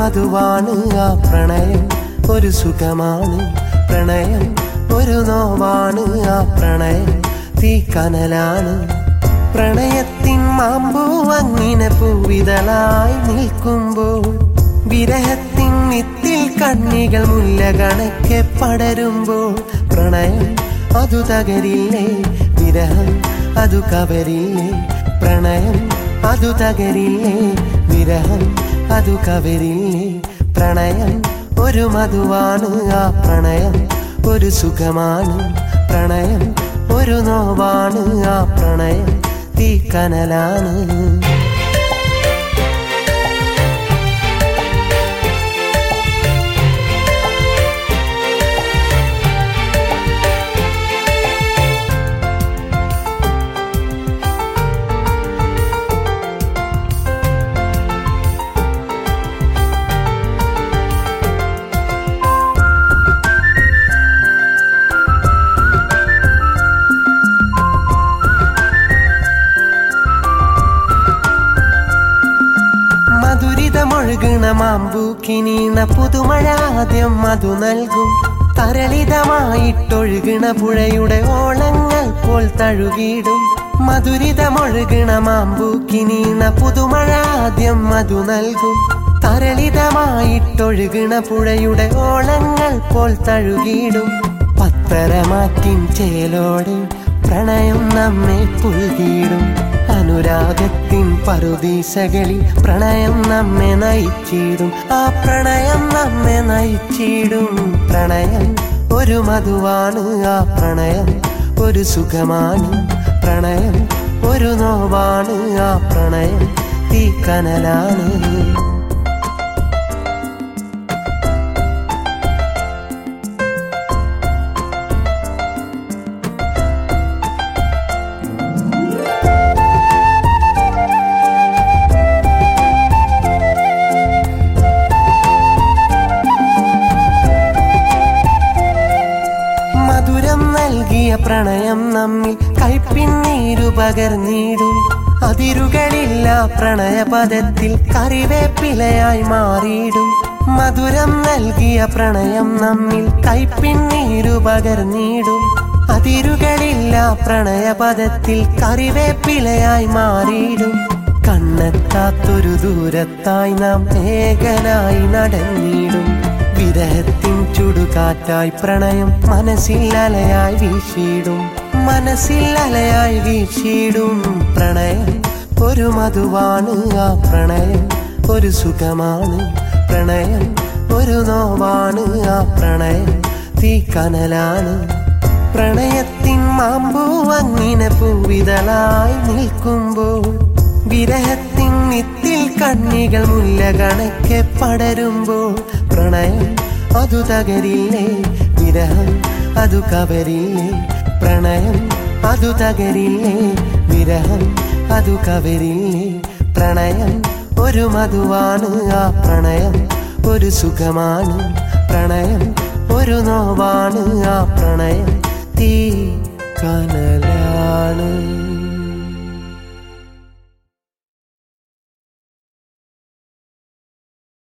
മധുവാണ് ആ പ്രണയം ഒരു സുഖമാണ് പ്രണയം ഒരു നോവാണ് ആ പ്രണയം തീ കനലാണ് പ്രണയത്തിൻ മാമ്പൂ അങ്ങിനെ പൂവിതളായി നിൽക്കുമ്പോൾ വിരഹത്തിൻ മിത്തിൽ കണ്ണികൾ മുല്ല കണക്കെ പടരുമ്പോൾ പ്രണയം അതു തകരില്ലേ വിരഹം അതു കവരില്ലേ പ്രണയം അതു തകരില്ലേ വിരഹം അതു കവരില്ലേ പ്രണയം ഒരു മധുവാണ് ആ പ്രണയം ഒരു സുഖമാണ് പ്രണയം ഒരു നോവാണ് ആ പ്രണയം തീ കനലാണ് മധുരിതമൊഴുകണ മാമ്പൂക്കിനീണ പുതുമഴ ആദ്യം മധു നൽകും തരളിതമായിട്ടൊഴുകണ പുഴയുടെ ഓളങ്ങൾ പോൽ തഴുകിയിടും മധുരിതമൊഴുകണ മാമ്പൂക്കിനീണ പുതുമഴ ആദ്യം മധു നൽകും തരളിതമായിട്ടൊഴുകണ പുഴയുടെ ഓളങ്ങൾ പോൽ തഴുകിയിടും പത്തരമാറ്റിൻ ചേലോട് പ്രണയം നമ്മെ പുൽകിയിടും അനുരാഗത്തിൻ പറുദീസകളിൽ പ്രണയം നമ്മെ നയിച്ചിടും ആ പ്രണയം നമ്മെ നയിച്ചിടും പ്രണയം ഒരു മധുവാണ് ആ പ്രണയം ഒരു സുഖമാണ് പ്രണയം ഒരു നോവാണ് ആ പ്രണയം തീ കനലാണ് മധുരം നൽകിയ പ്രണയം നമ്മിൽ കൈപ്പിന്നീരു പകർന്നിടും അതിരുകളില്ല പ്രണയപദത്തിൽ കറിവേപ്പിലയായി മാറിയിടും മധുരം നൽകിയ പ്രണയം നമ്മിൽ കൈപ്പിന്നീരു പകർന്നിടും അതിരുകളില്ല പ്രണയപദത്തിൽ കറിവേപ്പിലയായി മാറിയിടും കണ്ണെത്താത്തൊരു ദൂരത്തായി നാം ഏകനായി നടന്നിടും വിരഹത്തിൻ ചുടുകാറ്റായി പ്രണയം മനസ്സിൽ അലയായി വീശിയിടും മനസ്സിൽ അലയായി വീശിയിടും പ്രണയം ഒരു മധുവാണ് ആ പ്രണയം ഒരു സുഖമാണ് പ്രണയം ഒരു നോവാണ് ആ പ്രണയം തീ കനലാണ് പ്രണയത്തിൻ മാമ്പൂ അങ്ങിനെ പൂവിതളായി നിൽക്കുമ്പോൾ വിരഹത്തിൻ മിത്തിൽ കണ്ണികൾ മുല്ല കണക്കെ പടരുമ്പോൾ പ്രണയം അതു തകരില്ലേ വിരഹം അതു കവരില്ലേ പ്രണയം അതു തകരില്ലേ വിരഹം അതു കവരില്ലേ പ്രണയം ഒരു മധുവാണ് ആ പ്രണയം ഒരു സുഖമാണ് പ്രണയം ഒരു നോവാണ് ആ പ്രണയം തീ കനലാണ്